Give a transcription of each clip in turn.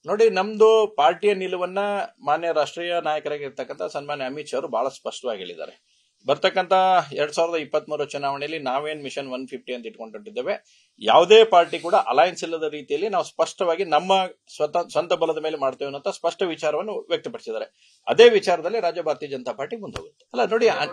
ನೋಡಿ ನಮ್ದು ಪಾರ್ಟಿಯ ನಿಲುವನ್ನ ಮಾನ್ಯ ರಾಷ್ಟ್ರೀಯ ನಾಯಕರಾಗಿರ್ತಕ್ಕಂಥ ಸನ್ಮಾನ್ಯ ಅಮಿತ್ ಶಾ ಅವರು ಬಹಳ ಸ್ಪಷ್ಟವಾಗಿ ಹೇಳಿದ್ದಾರೆ ಬರ್ತಕ್ಕಂತ ಎರಡ್ ಸಾವಿರದ ಇಪ್ಪತ್ತ್ ಮೂರು ಚುನಾವಣೆಯಲ್ಲಿ ನಾವೇನ್ ಮಿಷನ್ ಒನ್ ಫಿಫ್ಟಿ ಅಂತ ಇಟ್ಕೊಂಡಿದ್ದೇವೆ ಯಾವುದೇ ಪಾರ್ಟಿ ಕೂಡ ಅಲಯನ್ಸ್ ಇಲ್ಲದ ರೀತಿಯಲ್ಲಿ ನಾವು ಸ್ಪಷ್ಟವಾಗಿ ನಮ್ಮ ಸ್ವತ ಸ್ವಂತ ಬಲದ ಮೇಲೆ ಮಾಡ್ತೇವೆ ಅನ್ನೋ ಸ್ಪಷ್ಟ ವಿಚಾರವನ್ನು ವ್ಯಕ್ತಪಡಿಸಿದ್ದಾರೆ ಅದೇ ವಿಚಾರದಲ್ಲಿ ರಾಜ್ಯ ಭಾರತೀಯ ಜನತಾ ಪಾರ್ಟಿ ಮುಂದೆ ಹೋಗುತ್ತೆ ಅಲ್ಲ ನೋಡಿ ಅ-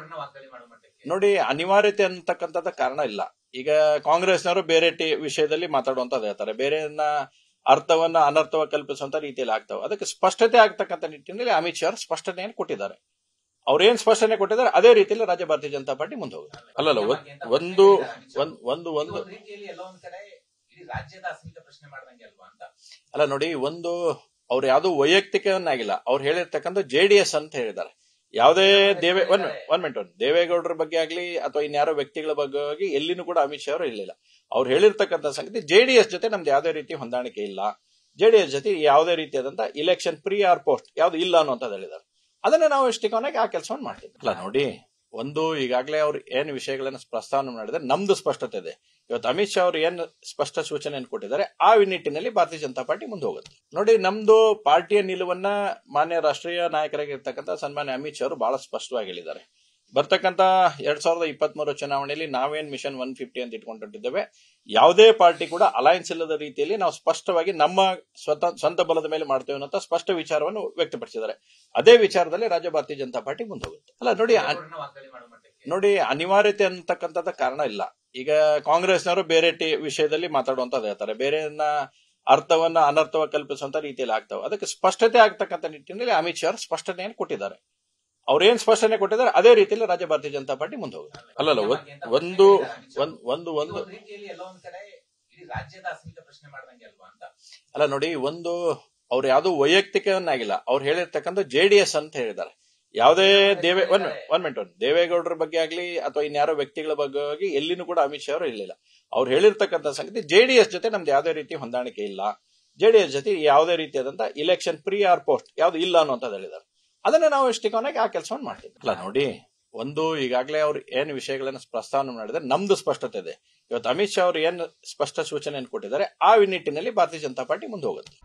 ನೋಡಿ ಅನಿವಾರ್ಯತೆ ಅಂತಕ್ಕಂಥದ್ದು ಕಾರಣ ಇಲ್ಲ ಈಗ ಕಾಂಗ್ರೆಸ್ನವರು ಬೇರೆ ಟಿ ವಿಷಯದಲ್ಲಿ ಮಾತಾಡುವಂತದ್ದು ಹೇಳ್ತಾರೆ ಬೇರೆಯನ್ನ ಅರ್ಥವನ್ನ ಅನರ್ಥವ ಕಲ್ಪಿಸುವಂತ ರೀತಿಯಲ್ಲಿ ಆಗ್ತಾವೆ ಅದಕ್ಕೆ ಸ್ಪಷ್ಟತೆ ಆಗ್ತಕ್ಕಂಥ ನಿಟ್ಟಿನಲ್ಲಿ ಅಮಿತ್ ಶಾ ಅವರು ಸ್ಪಷ್ಟನೆಯನ್ನು ಕೊಟ್ಟಿದ್ದಾರೆ ಅವ್ರೇನ್ ಸ್ಪಷ್ಟನೆ ಕೊಟ್ಟಿದ್ದಾರೆ ಅದೇ ರೀತಿಯಲ್ಲಿ ರಾಜ್ಯ ಭಾರತೀಯ ಜನತಾ ಪಾರ್ಟಿ ಮುಂದೆ ಹೋಗುತ್ತೆ ಅಲ್ಲಲ್ಲ ಒಂದ್- ಒಂದು ಒಂದ್- ಒಂದು ಒಂದು ಒಂದು ರೀತಿಯಲ್ಲಿ ಎಲ್ಲೋ ಒಂದ್ ಕಡೆ ಇಡೀ ರಾಜ್ಯದ ಅಸ್ಮಿತೆ ಪ್ರಶ್ನೆ ಮಾಡ್ದಂಗೆ ಅಲ್ವಾ ಅಂತ ಅಲ್ಲ ನೋಡಿ ಒಂದು ಅವ್ರು ಯಾವ್ದು ವೈಯಕ್ತಿಕವನ್ನಾಗಿಲ್ಲ ಅವ್ರು ಹೇಳಿರ್ತಕ್ಕಂಥ ಜೆಡಿಎಸ್ ಅಂತ ಹೇಳಿದ್ದಾರೆ ಯಾವುದೇ ದೇವೇ ಒನ್ ಒನ್ ಮಿನಿಟ್ ಒನ್ ದೇವೇಗೌಡರ ಬಗ್ಗೆ ಆಗ್ಲಿ ಅಥವಾ ಇನ್ಯಾರೋ ವ್ಯಕ್ತಿಗಳ ಬಗ್ಗೆ ಆಗಿ ಎಲ್ಲಿನೂ ಕೂಡ ಅಮಿತ್ ಶಾ ಅವರು ಹೇಳಿಲ್ಲ ಅವ್ರು ಹೇಳಿರ್ತಕ್ಕಂಥ ಸಂಗತಿ ಜೆಡಿಎಸ್ ಜೊತೆ ನಮ್ದು ಯಾವುದೇ ರೀತಿ ಹೊಂದಾಣಿಕೆ ಇಲ್ಲ ಜೆಡಿಎಸ್ ಜೊತೆ ಯಾವುದೇ ರೀತಿಯಾದಂತ ಇಲೆಕ್ಷನ್ ಪ್ರೀ ಆರ್ ಪೋಸ್ಟ್ ಯಾವ್ದು ಇಲ್ಲ ಅನ್ನೋಂಥದ್ದು ಹೇಳಿದ್ದಾರೆ ಅದನ್ನ ನಾವು ಇಷ್ಟಿಕೋನಾಗಿ ಆ ಕೆಲಸವನ್ನು ಮಾಡ್ತೀವಿ ಅಲ್ಲ ನೋಡಿ ಒಂದು ಈಗಾಗಲೇ ಅವ್ರು ಏನ್ ವಿಷಯಗಳನ್ನ ಪ್ರಸ್ತಾವನೆ ಮಾಡಿದ್ರೆ ನಮ್ದು ಸ್ಪಷ್ಟತೆ ಇದೆ ಇವತ್ತು ಅಮಿತ್ ಶಾ ಅವರು ಏನ್ ಸ್ಪಷ್ಟ ಸೂಚನೆಯನ್ನು ಕೊಟ್ಟಿದ್ದಾರೆ ಆ ನಿಟ್ಟಿನಲ್ಲಿ ಭಾರತೀಯ ಜನತಾ ಪಾರ್ಟಿ ಮುಂದೆ ಹೋಗುತ್ತೆ ನೋಡಿ ನಮ್ದು ಪಾರ್ಟಿಯ ನಿಲುವನ್ನ ಮಾನ್ಯ ರಾಷ್ಟ್ರೀಯ ನಾಯಕರಾಗಿರ್ತಕ್ಕಂಥ ಸನ್ಮಾನ್ಯ ಅಮಿತ್ ಶಾ ಅವರು ಬಹಳ ಸ್ಪಷ್ಟವಾಗಿ ಹೇಳಿದ್ದಾರೆ ಬರ್ತಕ್ಕಂತ ಎರಡ್ ಸಾವಿರದ ಇಪ್ಪತ್ತ್ ಮೂರು ಚುನಾವಣೆಯಲ್ಲಿ ನಾವೇನ್ ಮಿಷನ್ ಒನ್ ಫಿಫ್ಟಿ ಅಂತ ಇಟ್ಕೊಂಡಿದ್ದೇವೆ ಯಾವುದೇ ಪಾರ್ಟಿ ಕೂಡ ಅಲಯನ್ಸ್ ಇಲ್ಲದ ರೀತಿಯಲ್ಲಿ ನಾವು ಸ್ಪಷ್ಟವಾಗಿ ನಮ್ಮ ಸ್ವತ ಸ್ವಂತ ಬಲದ ಮೇಲೆ ಮಾಡ್ತೇವೆ ಅನ್ನೋ ಸ್ಪಷ್ಟ ವಿಚಾರವನ್ನು ವ್ಯಕ್ತಪಡಿಸಿದ್ದಾರೆ ಅದೇ ವಿಚಾರದಲ್ಲಿ ರಾಜ್ಯ ಭಾರತೀಯ ಜನತಾ ಪಾರ್ಟಿ ಮುಂದೆ ಹೋಗುತ್ತೆ ಅಲ್ಲ ನೋಡಿ ಅ- ಅವ್ರನ್ನ ವಾಗ್ದಾಳಿ ಮಾಡೋ ಮಟ್ಟಕ್ಕೆ ನೋಡಿ ಅನಿವಾರ್ಯತೆ ಅಂತಕ್ಕಂಥದ್ದು ಕಾರಣ ಇಲ್ಲ ಈಗ ಕಾಂಗ್ರೆಸ್ನವರು ಬೇರೆ ಟಿ ವಿಷಯದಲ್ಲಿ ಮಾತಾಡುವಂತದ್ದು ಹೇಳ್ತಾರೆ ಬೇರೆಯನ್ನ ಅರ್ಥವನ್ನ ಅನರ್ಥವ ಕಲ್ಪಿಸುವಂತ ರೀತಿಯಲ್ಲಿ ಆಗ್ತಾವೆ ಅದಕ್ಕೆ ಸ್ಪಷ್ಟತೆ ಆಗ್ತಕ್ಕಂಥ ನಿಟ್ಟಿನಲ್ಲಿ ಅಮಿತ್ ಶಾ ಅವರು ಸ್ಪಷ್ಟನೆಯನ್ನು ಕೊಟ್ಟಿದ್ದಾರೆ ಅವ್ರೇನ್ ಸ್ಪಷ್ಟನೆ ಕೊಟ್ಟಿದ್ದಾರೆ ಅದೇ ರೀತಿಯಲ್ಲಿ ರಾಜ್ಯ ಭಾರತೀಯ ಜನತಾ ಪಾರ್ಟಿ ಮುಂದೆ ಹೋಗುತ್ತೆ ಅಲ್ಲಲ್ಲ ಒಂದ್- ಒಂದು ಒಂದ್- ಒಂದು ಇದು ಒಂದು ಒಂದ್ ರೀತಿಯಲ್ಲಿ ಎಲ್ಲೋ ಒಂದ್ ಕಡೆ ಇಡೀ ರಾಜ್ಯದ ಅಸ್ಮಿತೆ ಪ್ರಶ್ನೆ ಮಾಡ್ದಂಗೆ ಅಲ್ವಾ ಅಂತ ಅಲ್ಲ ನೋಡಿ ಒಂದು ಅವ್ರು ಯಾವ್ದು ವೈಯಕ್ತಿಕವನ್ನಾಗಿಲ್ಲ ಅವ್ರು ಹೇಳಿರ್ತಕ್ಕಂಥ ಜೆಡಿಎಸ್ ಅಂತ ಹೇಳಿದ್ದಾರೆ ಯಾವುದೇ ದೇವೇ ಒನ್ ಒನ್ ಮಿನಿಟ್ ಒನ್ ದೇವೇಗೌಡರ ಬಗ್ಗೆ ಆಗ್ಲಿ ಅಥವಾ ಇನ್ಯಾರೋ ವ್ಯಕ್ತಿಗಳ ಬಗ್ಗೆ ಆಗಿ ಎಲ್ಲಿನೂ ಕೂಡ ಅಮಿತ್ ಶಾ ಅವರು ಹೇಳಿಲ್ಲ ಅವ್ರು ಹೇಳಿರ್ತಕ್ಕಂಥ ಸಂಗತಿ ಜೆಡಿಎಸ್ ಜೊತೆ ನಮ್ದು ಯಾವುದೇ ರೀತಿ ಹೊಂದಾಣಿಕೆ ಇಲ್ಲ ಜೆಡಿಎಸ್ ಜೊತೆ ಯಾವುದೇ ರೀತಿಯಾದಂತ ಇಲೆಕ್ಷನ್ ಪ್ರೀ ಆರ್ ಪೋಸ್ಟ್ ಯಾವ್ದು ಇಲ್ಲ ಅನ್ನೋಂಥದ್ದು ಹೇಳಿದ್ದಾರೆ ಅದನ್ನ ನಾವು ಇಷ್ಟಿಕೋನಾಗಿ ಆ ಕೆಲಸವನ್ನು ಮಾಡ್ತೀವಿ ಅಲ್ಲ ನೋಡಿ ಒಂದು ಈಗಾಗಲೇ ಅವ್ರು ಏನ್ ವಿಷಯಗಳನ್ನ ಪ್ರಸ್ತಾವನೆ ಮಾಡಿದ್ರೆ ನಮ್ದು ಸ್ಪಷ್ಟತೆ ಇದೆ ಇವತ್ತು ಅಮಿತ್ ಶಾ ಅವರು ಏನ್ ಸ್ಪಷ್ಟ ಸೂಚನೆಯನ್ನು ಕೊಟ್ಟಿದ್ದಾರೆ ಆ ನಿಟ್ಟಿನಲ್ಲಿ ಭಾರತೀಯ ಜನತಾ ಪಾರ್ಟಿ ಮುಂದೆ ಹೋಗುತ್ತೆ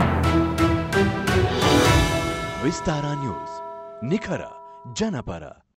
ವಿಸ್ತಾರ ನ್ಯೂಸ್ ನಿಖರ ಜನಪರ